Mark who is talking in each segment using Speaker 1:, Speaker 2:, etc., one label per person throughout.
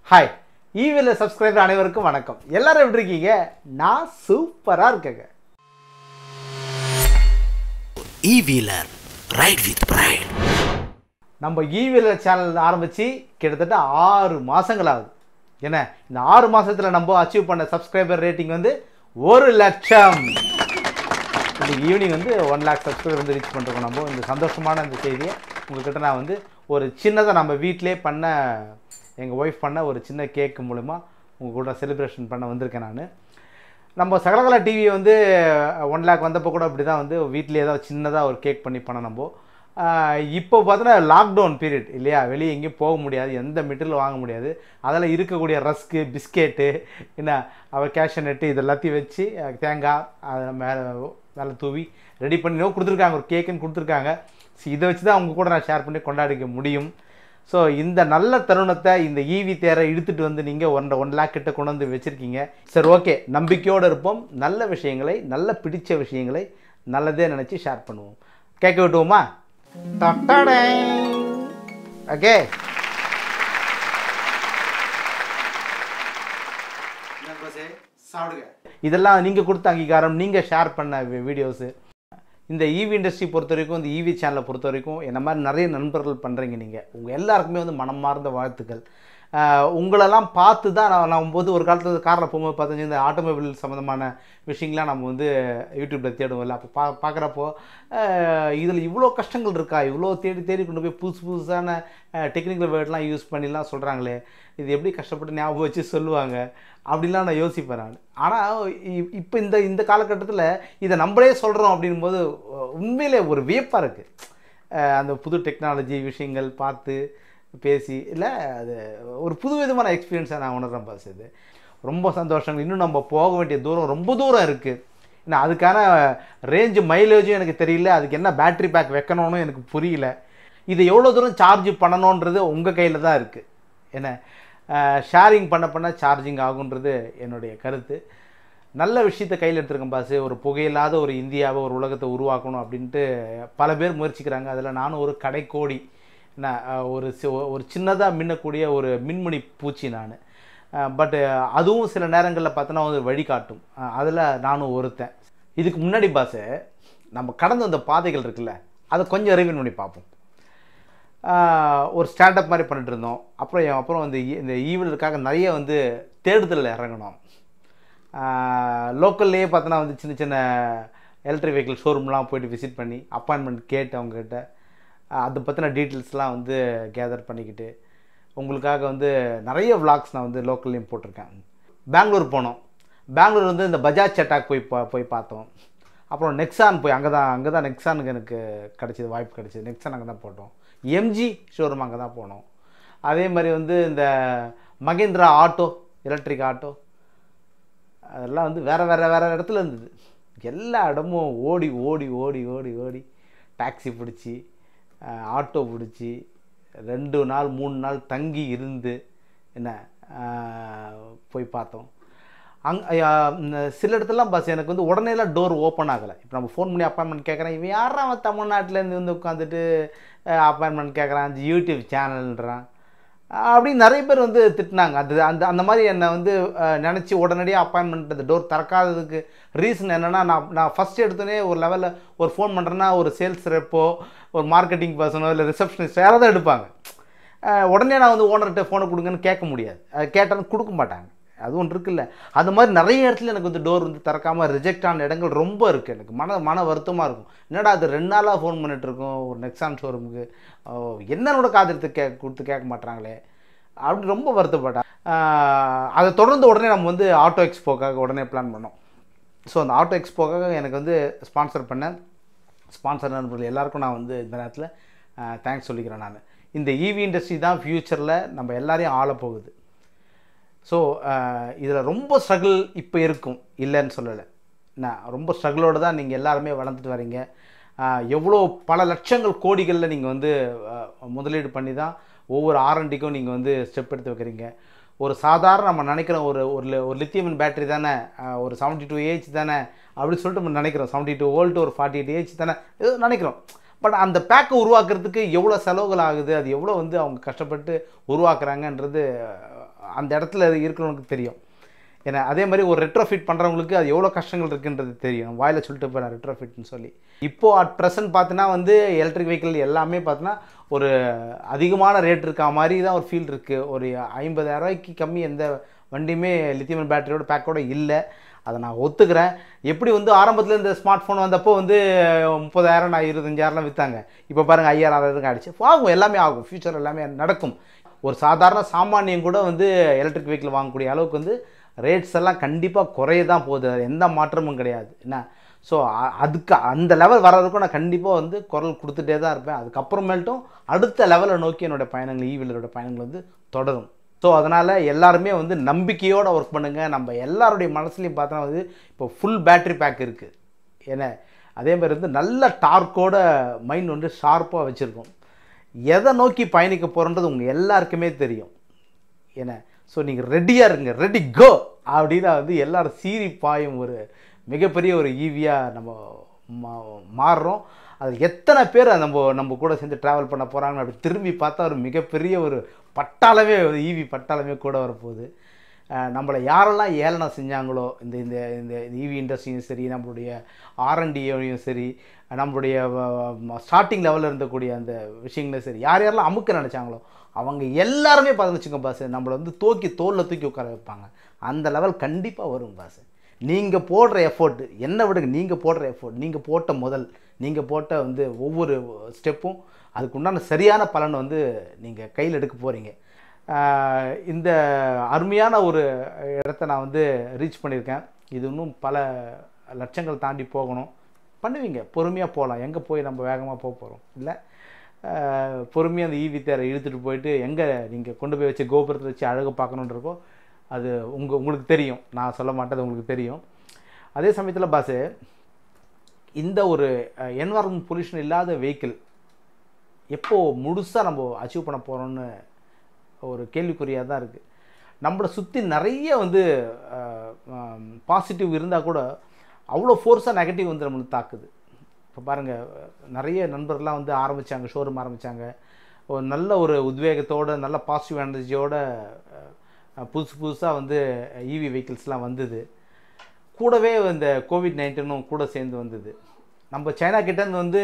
Speaker 1: Hi evil subscriber அனைவருக்கும் வணக்கம் எல்லாரும் எப்படி இருக்கீங்க நான் சூப்பராக இருக்கேங்க
Speaker 2: E-Wheeler. Ride with pride.
Speaker 1: நம்ம ஈவில் சேனல் ஆரம்பித்து கிட்டத்தட்ட ஆறு மாதங்கள் ஆகுது என்ன இந்த ஆறு மாதத்தில் நம்ம அச்சீவ் பண்ண சப்ஸ்கிரைபர் ரேட்டிங் வந்து ஒரு லட்சம் இன்னைக்கு ஈவினிங் வந்து ஒன் லேக் சப்ஸ்கிரைபர் வந்து ரீச் பண்ணிருக்கோம் நம்ம இந்த சந்தோஷமான இந்த செய்தியை உங்ககிட்ட நான் வந்து ஒரு சின்னதாக நம்ம வீட்டிலே பண்ண எங்கள் ஒய்ஃப் பண்ண ஒரு சின்ன கேக்கு மூலிமா உங்கள் கூட செலிப்ரேஷன் பண்ண வந்திருக்கேன் நான் நம்ம சகலகலா டிவி வந்து ஒன் லேக் வந்தப்போ கூட அப்படி தான் வந்து வீட்டிலே ஏதாவது சின்னதாக ஒரு கேக் பண்ணி பண்ண நம்ம ஆஹ் இப்போ பார்த்தோன்னா லாக்டவுன் பீரியட் இல்லையா வெளியே எங்கேயும் போக முடியாது எந்த மெட்டீரியல் வாங்க முடியாது அதில் இருக்கக்கூடிய ரஸ்க்கு பிஸ்கெட்டு என்ன அவர் கேஷனட்டு இது எல்லாத்தையும் வச்சு அஹ் தேங்காய் அதை மேலே மேலே தூவி ரெடி பண்ணி கொடுத்துருக்காங்க ஒரு கேக்குன்னு கொடுத்துருக்காங்க ஸோ இதை வச்சு தான் அவங்க கூட நான் ஷேர் பண்ணி கொண்டாடிக்க முடியும் ஸோ இந்த நல்ல தருணத்தை இந்த ஈவி தேரை இழுத்துட்டு வந்து நீங்கள் ஒன் ஒன் லேக் கிட்ட கொண்டு வந்து வச்சுருக்கீங்க சரி ஓகே நம்பிக்கையோடு இருப்போம் நல்ல விஷயங்களை நல்ல பிடிச்ச விஷயங்களை நல்லதே நினச்சி ஷேர் பண்ணுவோம் கேட்க விட்டுவோமா ஓகே இதெல்லாம் நீங்கள் கொடுத்த அங்கீகாரம் நீங்கள் ஷேர் பண்ண வீடியோஸு இந்த ஈவி இண்டஸ்ட்ரி பொறுத்த வரைக்கும் இந்த ஈவி சேனலை பொறுத்த வரைக்கும் என்ன மாதிரி நிறைய நண்பர்கள் பண்ணுறீங்க நீங்கள் உங்கள் எல்லாருக்குமே வந்து மனமார்ந்த வாழ்த்துக்கள் ஆஹ் உங்களெல்லாம் பார்த்து தான் நான் நான் போது ஒரு காலத்தில் காரில் போகும்போது பார்த்தீங்கன்னா இந்த ஆட்டோமொபைல் சம்மந்தமான விஷயங்கள்லாம் நம்ம வந்து யூடியூப்பில் தேடுவோம்ல அப்போ பா பார்க்குறப்போ இதில் இவ்வளோ கஷ்டங்கள் இருக்கா இவ்வளோ தேடி தேடி கொண்டு போய் புதுசு புதுசான டெக்னிக்கல் வேர்ட்லாம் யூஸ் பண்ணிலாம் சொல்கிறாங்களே இது எப்படி கஷ்டப்பட்டு ஞாபகம் வச்சு சொல்லுவாங்க அப்படின்லாம் நான் யோசிப்பேன் நான் ஆனால் இப்போ இந்த இந்த காலகட்டத்தில் இதை நம்மளே சொல்கிறோம் அப்படின்போது உண்மையிலே ஒரு வியப்பாக இருக்குது அந்த புது டெக்னாலஜி விஷயங்கள் பார்த்து பேசி இல்லை அது ஒரு புது விதமான எக்ஸ்பீரியன்ஸை நான் உணர்றேன் பாஸ் இது ரொம்ப சந்தோஷம் இன்னும் நம்ம போக வேண்டிய தூரம் ரொம்ப தூரம் இருக்குது ஏன்னா அதுக்கான ரேஞ்சு மைலேஜும் எனக்கு தெரியல அதுக்கு என்ன பேட்ரி பேக் வைக்கணும்னு எனக்கு புரியல இதை எவ்வளோ தூரம் சார்ஜ் பண்ணணுன்றது உங்கள் கையில் தான் இருக்குது என்ன ஷேரிங் பண்ண பண்ண சார்ஜிங் ஆகுன்றது என்னுடைய கருத்து நல்ல விஷயத்தை கையில் எடுத்துருக்கேன் பாஸ் ஒரு புகையில்லாத ஒரு இந்தியாவை ஒரு உலகத்தை உருவாக்கணும் அப்படின்ட்டு பல பேர் முயற்சிக்கிறாங்க அதில் நானும் ஒரு கடைக்கோடி நான் அஹ், ஒரு சி- ஒரு சின்னதாக மின்னக்கூடிய ஒரு மின்மணி பூச்சி நான் பட்டு அதுவும் சில நேரங்களில் பார்த்தோன்னா வந்து வழிகாட்டும் அதில் நானும் ஒருத்தன் இதுக்கு முன்னாடி பாஸு நம்ம கடந்த அந்த பாதைகள் இருக்குல்ல அதை கொஞ்சம் ரிவின் பண்ணி பார்ப்போம் ஆஹ் ஒரு ஸ்டாண்டப் மாதிரி பண்ணிட்டு இருந்தோம் அப்புறம் என் அப்புறம் வந்து ஈ- இந்த ஈவலுக்காக நிறைய வந்து தேடுதலில் இறங்கணும் லோக்கல்லையே பார்த்தோன்னா வந்து சின்ன சின்ன எலக்ட்ரிக் வெஹிக்கிள் ஷோரூம்லாம் போயிட்டு விசிட் பண்ணி அப்பாயின்மெண்ட் கேட்டு அவங்கக்கிட்ட அதை பற்றின டீட்டெயில்ஸ்லாம் வந்து கேதர் பண்ணிக்கிட்டு உங்களுக்காக வந்து நிறைய vlogs நான் வந்து லோக்கல்லையும் போட்டிருக்கேன் பெங்களூர் போனோம் பெங்களூர் வந்து இந்த பஜாஜ் சட்டாக் போய் பா போய் பார்த்தோம் அப்புறம் நெக்ஸான் போய் அங்கே தான் அங்கே தான் நெக்ஸானுக்கு எனக்கு கிடச்சிது வாய்ப்பு கிடச்சிது நெக்ஸான் அங்கே தான் போட்டோம் எம்ஜி ஷோரூம் அங்கே தான் போனோம் அதே மாதிரி வந்து இந்த மகேந்திரா ஆட்டோ எலக்ட்ரிக் ஆட்டோ அதெல்லாம் வந்து வேறு வேறு வேறு இடத்துல இருந்தது எல்லா இடமும் ஓடி ஓடி ஓடி ஓடி ஓடி டாக்ஸி பிடிச்சி ஆட்டோ பிடிச்சி ரெண்டு நாள் மூணு நாள் தங்கி இருந்து என்ன அஹ், போய் பார்த்தோம் அங் ஐயா, இந்த சில இடத்துலலாம் பஸ் எனக்கு வந்து உடனேலாம் டோர் ஓப்பன் ஆகலை இப்போ நம்ம ஃபோன் பண்ணி அப்பாயின்மெண்ட் கேட்குறேன் இவன் யாரா அவன் தமிழ்நாட்டிலேருந்து வந்து உட்காந்துட்டு அப்பாயின்மெண்ட் கேட்குறான் அந்த யூடியூப் சேனல்ன்றான் அப்படின்னு நிறைய பேர் வந்து திட்டினாங்க அது அந்த அந்த மாதிரி என்னை வந்து நினச்சி உடனடியாக அப்பாயின்மெண்ட் அந்த டோர் திறக்காததுக்கு ரீசன் என்னென்னா நான் நான் ஃபஸ்ட் எடுத்தோடனே ஒரு லெவலில் ஒரு ஃபோன் பண்ணுறேன்னா ஒரு சேல்ஸ் ரெப்போ ஒரு மார்க்கெட்டிங் பர்சனோ இல்லை ரிசப்ஷனிஸ்ட் யாராவது தான் எடுப்பாங்க அஹ் உடனே நான் வந்து ஓனர்கிட்ட ஃபோனை கொடுங்கன்னு கேட்க முடியாது அது கேட்டாலும் கொடுக்க மாட்டாங்க அது ஒன்று இருக்குல்ல அது மாதிரி நிறைய இடத்துல எனக்கு வந்து டோர் வந்து திறக்காமல் ரிஜெக்ட் ஆன இடங்கள் ரொம்ப இருக்குது எனக்கு மன மன வருத்தமாக இருக்கும் என்னடா அது ரெண்டு நாளாக ஃபோன் பண்ணிட்டு இருக்கோம் ஒரு நெக்ஸான் ஷோரூமுக்கு என்னோட காதலத்தை கே கொடுத்து கேட்க மாட்டாங்களே அப்படின்னு ரொம்ப வருத்தப்பட்டேன் ஆஹ் அதை தொடர்ந்து உடனே நம்ம வந்து ஆட்டோ எக்ஸ்போக்காக உடனே பிளான் பண்ணோம் ஸோ அந்த ஆட்டோ எக்ஸ்போக்காக எனக்கு வந்து ஸ்பான்சர் பண்ண ஸ்பான்சர் நண்பர்கள் எல்லாருக்கும் நான் வந்து இந்த நேரத்தில் தேங்க்ஸ் சொல்லிக்கிறேன் நான் இந்த ஈவி இண்டஸ்ட்ரி தான் ஃப்யூச்சரில் நம்ம எல்லாரையும் ஆள போகுது ஸோ இதில் ரொம்ப ஸ்ட்ரகிள் இப்போ இருக்கும் இல்லைன்னு சொல்லலை நான் ரொம்ப ஸ்ட்ரகிளோடு தான் நீங்கள் எல்லாருமே வளர்ந்துட்டு வரீங்க ஆஹ் எவ்வளோ பல லட்சங்கள் கோடிகளில் நீங்கள் வந்து ஆஹ் முதலீடு பண்ணி தான் ஒவ்வொரு ஆர்என்டிக்கும் நீங்கள் வந்து ஸ்டெப் எடுத்து வைக்கிறீங்க ஒரு சாதாரண நம்ம நினைக்கிறோம் ஒரு ஒரு li- ஒரு லித்தியம் பேட்டரி தானே ஆஹ் ஒரு செவன்ட்டி டூ ஏஹெச் தானே அப்படின்னு சொல்லிட்டு நம்ம நினைக்கிறோம் செவன்ட்டி டூ வோல்ட் ஒரு ஃபார்ட்டி எயிட் ஏஹெச் தானே ஏதோ நினைக்கிறோம் பட் அந்த பேக்கை உருவாக்குறதுக்கு எவ்வளோ செலவுகள் ஆகுது அது எவ்வளோ வந்து அவங்க கஷ்டப்பட்டு உருவாக்குறாங்கன்றது அந்த இடத்துல இருக்கிறவங்களுக்கு தெரியும் ஏன்னா அதே மாதிரி ஒரு ரெட்ரோஃபிட் பண்ணுறவங்களுக்கு அது எவ்வளோ கஷ்டங்கள் இருக்குன்றது தெரியும் வாயில் சொல்லிட்டு போகிறேன் ரெட்ரோஃபிட்னு சொல்லி இப்போ அட் ப்ரெசன்ட் பார்த்தீங்கன்னா வந்து எலக்ட்ரிக் வெஹிக்கிள் எல்லாமே பார்த்தீங்கன்னா ஒரு அதிகமான ரேட் இருக்கா மாதிரி தான் ஒரு ஃபீல் இருக்குது ஒரு ஐம்பதாயிரம் ரூபாய்க்கு கம்மி எந்த வண்டியுமே லித்தியம் பேட்டரியோட பேக்கோட இல்லை அதை நான் ஒத்துக்கிறேன் எப்படி வந்து ஆரம்பத்தில் இந்த ஸ்மார்ட் ஃபோன் வந்தப்போ வந்து முப்பதாயிரம் நான் இருபத்தஞ்சாயிரம்லாம் விற்றாங்க இப்போ பாருங்கள் ஐயாயிரம் ஆறாயிரம் ஆகிடுச்சு ஆகும் எல்லாமே ஆகும் ஃப்யூச்சர் எல்லாமே நடக்கும் ஒரு சாதாரண சாமானியம் கூட வந்து எலக்ட்ரிக் வெஹிக்கிள் வாங்கக்கூடிய அளவுக்கு வந்து ரேட்ஸ் எல்லாம் கண்டிப்பாக குறைய தான் போகுது அது எந்த மாற்றமும் கிடையாது என்ன ஸோ அதுக்கு அந்த லெவல் வர்றதுக்கும் நான் கண்டிப்பாக வந்து குரல் கொடுத்துட்டே தான் இருப்பேன் அதுக்கப்புறமேல்ட்டும் அடுத்த லெவலை நோக்கி என்னோடய பயணங்கள் ஈவிலரோட பயணங்கள் வந்து தொடரும் ஸோ அதனால் எல்லாருமே வந்து நம்பிக்கையோடு ஒர்க் பண்ணுங்கள் நம்ம எல்லாருடைய மனசுலையும் பார்த்தா வந்து இப்போ ஃபுல் பேட்டரி பேக் இருக்குது ஏன்னா அதே மாதிரி வந்து நல்ல டார்க்கோட மைண்ட் வந்து ஷார்ப்பாக வச்சுருக்கோம் எதை நோக்கி பயணிக்க போகிறோன்றது உங்கள் எல்லாருக்குமே தெரியும் என்ன ஸோ நீங்கள் ரெடியாக இருங்க ரெடி கோ அப்படின்னா வந்து எல்லாரும் சீறி பாயும் ஒரு மிகப்பெரிய ஒரு ஈவியாக நம்ம மா- மாறுறோம் அது எத்தனை பேர் நம்ம நம்ம கூட சேர்ந்து ட்ராவல் பண்ண போகிறாங்கன்னு அப்படி திரும்பி பார்த்தா ஒரு மிகப்பெரிய ஒரு பட்டாளமே ஒரு ஈவி பட்டாளமே கூட வரப்போகுது அஹ் நம்மளை யாரெல்லாம் ஏளனம் செஞ்சாங்களோ இந்த இந்த இந்த ஈவி இண்டஸ்ட்ரியும் சரி நம்மளுடைய ஆர்என்டியும் சரி நம்மளுடைய ஸ்டார்டிங் லெவலில் இருந்தக்கூடிய அந்த விஷயங்களும் சரி யார் யாரெல்லாம் அமுக்க நினச்சாங்களோ அவங்க எல்லாருமே பார்த்து வச்சுங்க பாஸ் நம்மளை வந்து தூக்கி தோளில் தூக்கி உட்கார வைப்பாங்க அந்த லெவல் கண்டிப்பாக வரும் பாஸ் நீங்கள் போடுற எஃபோர்ட் என்ன விடுங்க நீங்கள் போடுற எஃபோர்ட் நீங்கள் போட்ட முதல் நீங்கள் போட்ட வந்து ஒவ்வொரு ஸ்டெப்பும் அதுக்கு உண்டான சரியான பலனை வந்து நீங்கள் கையில் எடுக்க போகிறீங்க இந்த அருமையான ஒரு இடத்த நான் வந்து ரீச் பண்ணியிருக்கேன் இது இன்னும் பல லட்சங்கள் தாண்டி போகணும் பண்ணுவீங்க பொறுமையாக போகலாம் எங்கே போய் நம்ம வேகமாக போக போகிறோம் இல்லை பொறுமையாக அந்த ஈவி தேரை இழுத்துட்டு போயிட்டு எங்கே நீங்கள் கொண்டு போய் வச்சு கோபுரத்தை வச்சு அழகு பார்க்கணுன்றக்கோ அது உங்கள் உங்களுக்கு தெரியும் நான் சொல்ல மாட்டேன் அது உங்களுக்கு தெரியும் அதே சமயத்தில் பாஸு இந்த ஒரு என்வாரன்மெண்ட் பொல்யூஷன் இல்லாத வெஹிக்கிள் எப்போ முழுசாக நம்ம அச்சீவ் பண்ண போகிறோம்னு ஒரு கேள்விக்குறியாக தான் இருக்குது நம்மளை சுற்றி நிறைய வந்து பாசிட்டிவ் இருந்தால் கூட அவ்வளோ ஃபோர்ஸாக நெகட்டிவ் வந்து நம்மளுக்கு தாக்குது இப்போ பாருங்கள் நிறைய நண்பர்கள்லாம் வந்து ஆரம்பித்தாங்க ஷோரூம் ஆரம்பித்தாங்க ஒரு நல்ல ஒரு உத்வேகத்தோட நல்ல பாசிட்டிவ் எனர்ஜியோட புதுசு புதுசாக வந்து ஈவி வெஹிக்கிள்ஸ்லாம் வந்தது கூடவே இந்த கோவிட் நைன்டீனும் கூட சேர்ந்து வந்தது நம்ம சைனா கிட்டேருந்து வந்து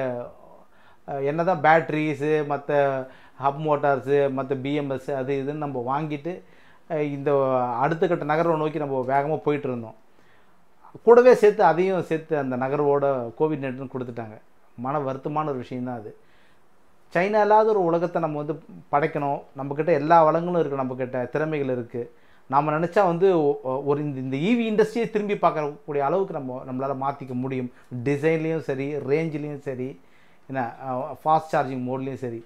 Speaker 1: என்ன தான் பேட்ரிஸு மற்ற ஹப் மோட்டார்ஸு மற்ற பிஎம்எஸ் அது இதுன்னு நம்ம வாங்கிட்டு அஹ் இந்த அடுத்த கட்ட நகர்வை நோக்கி நம்ம வேகமாக போயிட்டு இருந்தோம் கூடவே சேர்த்து அதையும் சேர்த்து அந்த நகர்வோட கோவிட் நைன்டீன் கொடுத்துட்டாங்க மன வருத்தமான ஒரு விஷயம்தான் அது சைனா இல்லாத ஒரு உலகத்தை நம்ம வந்து படைக்கணும் நம்மக்கிட்ட எல்லா வளங்களும் இருக்குது நம்மக்கிட்ட திறமைகள் இருக்குது நாம் நினச்சா வந்து ஒ- ஒரு இந்த இந்த ஈவி இண்டஸ்ட்ரியை திரும்பி பார்க்கக்கூடிய அளவுக்கு நம்ம நம்மளால் மாற்றிக்க முடியும் டிசைன்லேயும் சரி ரேஞ்சிலையும் சரி என்ன ஃபாஸ்ட் சார்ஜிங் மோட்லேயும் சரி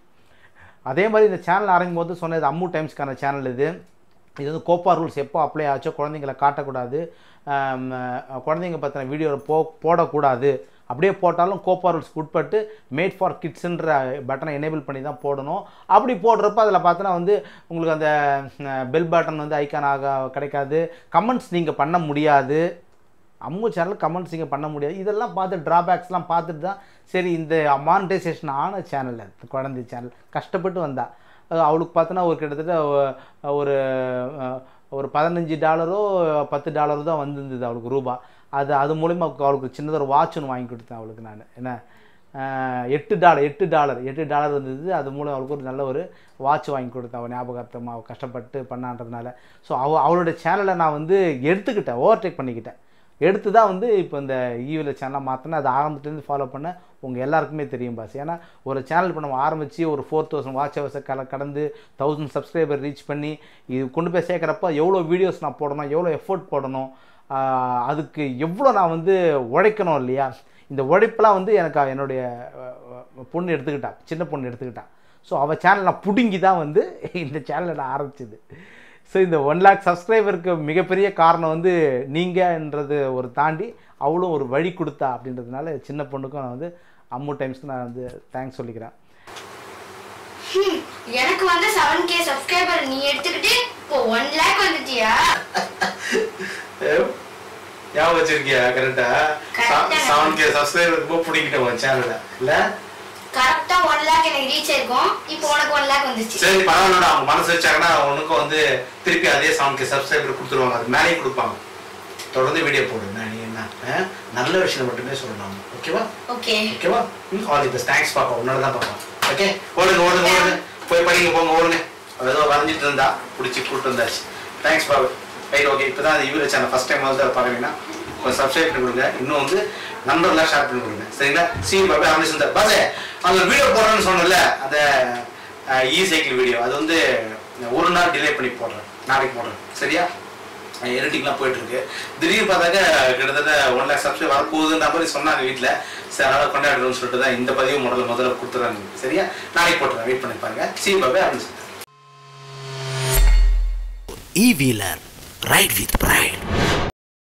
Speaker 1: அதே மாதிரி இந்த சேனல் ஆரம்பிக்கும் போது சொன்னது அம்மு டைம்ஸ்க்கான சேனல் இது இது வந்து கோப்பா ரூல்ஸ் எப்போ அப்ளை ஆச்சோ குழந்தைங்கள காட்டக்கூடாது ஆம், அஹ், குழந்தைங்க பற்றின வீடியோ போ போடக்கூடாது அப்படியே போட்டாலும் கோப்பா ரூல்ஸ்க்கு உட்பட்டு மேட் ஃபார் கிட்ஸுன்ற பட்டனை எனேபிள் பண்ணி தான் போடணும் அப்படி போடுறப்ப அதில் பார்த்தோன்னா வந்து உங்களுக்கு அந்த பெல் பட்டன் வந்து ஐக்கான் ஆக கிடைக்காது கமெண்ட்ஸ் நீங்கள் பண்ண முடியாது அம்மு சேனல் கமெண்ட்ஸ் இங்கே பண்ண முடியாது இதெல்லாம் பார்த்து ட்ராபேக்ஸ்லாம் பார்த்துட்டு தான் சரி இந்த மானிட்டைசேஷன் ஆன சேனல் குழந்தை சேனல் கஷ்டப்பட்டு வந்தா அது அவளுக்கு பார்த்தோன்னா ஒரு கிட்டத்தட்ட ஒ- ஒரு அஹ், ஒரு பதினஞ்சு டாலரோ பத்து டாலரோ தான் வந்திருந்தது அவளுக்கு ரூபா அது அது மூலிமா அவளுக்கு சின்னதாக ஒரு வாட்ச் ஒன்று வாங்கி கொடுத்தேன் அவளுக்கு நான் என்ன அஹ், எட்டு டாலர் எட்டு டாலர் எட்டு டாலர் இருந்தது அது மூலம் அவளுக்கு ஒரு நல்ல ஒரு வாட்ச் வாங்கி கொடுத்தேன் அவள் ஞாபகார்த்தமாக அவள் கஷ்டப்பட்டு பண்ணான்றதுனால ஸோ அவ அவளோட சேனலை நான் வந்து எடுத்துக்கிட்டேன் ஓவர்டேக் பண்ணிக்கிட்டேன் எடுத்து தான் வந்து இப்போ இந்த ஈவில் சேனலாக மாற்றினேன் அது ஆரம்பத்துலேருந்து ஃபாலோ பண்ண உங்கள் எல்லாருக்குமே தெரியும் பாஸ் ஏன்னா ஒரு சேனல் இப்போ நம்ம ஆரம்பித்து ஒரு ஃபோர் தௌசண்ட் வாட்ச் ஹவர்ஸை கல கடந்து தௌசண்ட் சப்ஸ்கிரைபர் ரீச் பண்ணி இது கொண்டு போய் சேர்க்குறப்ப எவ்வளோ வீடியோஸ் நான் போடணும் எவ்வளோ எஃபோர்ட் போடணும் ஆஹ் அதுக்கு எவ்வளோ நான் வந்து உழைக்கணும் இல்லையா இந்த உழைப்பெல்லாம் வந்து எனக்கு என்னுடைய அஹ், அஹ், பொண்ணு எடுத்துக்கிட்டா சின்ன பொண்ணு எடுத்துக்கிட்டா ஸோ அவள் சேனல் நான் பிடுங்கி தான் வந்து இந்த சேனலை நான் ஆரம்பிச்சது ஸோ இந்த ஒன் லேக் சப்ஸ்கிரைபருக்கு மிகப்பெரிய காரணம் வந்து நீங்கன்றது ஒரு தாண்டி அவளும் ஒரு வழி கொடுத்தா அப்படின்றதுனால சின்ன பொண்ணுக்கும் நான் வந்து அம்மு டைம்ஸ்க்கு நான் வந்து தேங்க்ஸ் சொல்லிக்கிறேன்
Speaker 3: ஹம், எனக்கு வந்து செவன் கே சப்ஸ்கிரைபர் நீ எடுத்துக்கிட்டு இப்போ ஒன் லேக் வந்துட்டியா
Speaker 1: ஞாபகம் வச்சிருக்கியா கரெக்டா
Speaker 3: Correct ஆ.
Speaker 1: செவன் கே சப்ஸ்கிரைபருக்கு போய் பிடிக்கிட்ட உன் சேனலை இல்லை
Speaker 3: கரெக்டா ஒன் லேக் எனக்கு ரீச் ஆயிருக்கும் இப்போ உனக்கு ஒன் லேக் வந்துச்சு
Speaker 1: சரி பரவாயில்லடா அவங்க மனசு வச்சாங்கன்னா உனக்கும் வந்து திருப்பி அதே சாங்க்கு சப்ஸ்கிரைபர் கொடுத்துருவாங்க அது மேலேயும் கொடுப்பாங்க தொடர்ந்து வீடியோ போடுங்க நீ என்ன ஆ? நல்ல விஷயம் மட்டுமே சொல்லலாம் ஓகேவா
Speaker 3: ஓகே
Speaker 1: ஓகேவா ம் ஆல் தி பெஸ்ட் தேங்க்ஸ் பாப்பா உன்னோட தான் பாப்பா ஓகே ஓடுங்க ஓடுங்க ஓடுங்க போய் படிங்க போங்க ஓடுங்க அவ ஏதோ வரைஞ்சிட்டு இருந்தா பிடிச்சி கூப்பிட்டு வந்தாச்சு தேங்க்ஸ் பாபு ரைட் ஓகே இப்போ தான் அது யூவில் சேனல் ஃபஸ்ட் டைம் வந்து அதை பார்க்குறீங்கன்னா கொஞ்சம் சப்ஸ்கிரைப் பண்ணி கொடுங்க இன்னும் வந்து நம்பர்லாம் ஷேர் பண்ணி கொடுங்க சரிங்களா சி பாபு அவனே சொன்னார் பாசே அந்த வீடியோ போடுறேன்னு சொன்னல அந்த இ சைக்கிள் வீடியோ அது வந்து ஒரு நாள் டிலே பண்ணி போடுறேன் நாளைக்கு போடுறேன் சரியா எடிட்டிங்லாம் போயிட்டு இருக்கு திடீர்னு பார்த்தாக்க கிட்டத்தட்ட ஒன் லேக் சப்ஸ்கிரைப் வரப்போகுதுன்ற மாதிரி சொன்னாங்க வீட்டில் சரி அதனால் கொண்டாடுறோம்னு சொல்லிட்டு தான் இந்த பதிவு முதல்ல முதல்ல கொடுத்துறாங்க சரியா நாளைக்கு போட்டுறேன் வெயிட் பண்ணி பாருங்க சி பாபே அப்படின்னு
Speaker 2: E-Wheeler. Ride with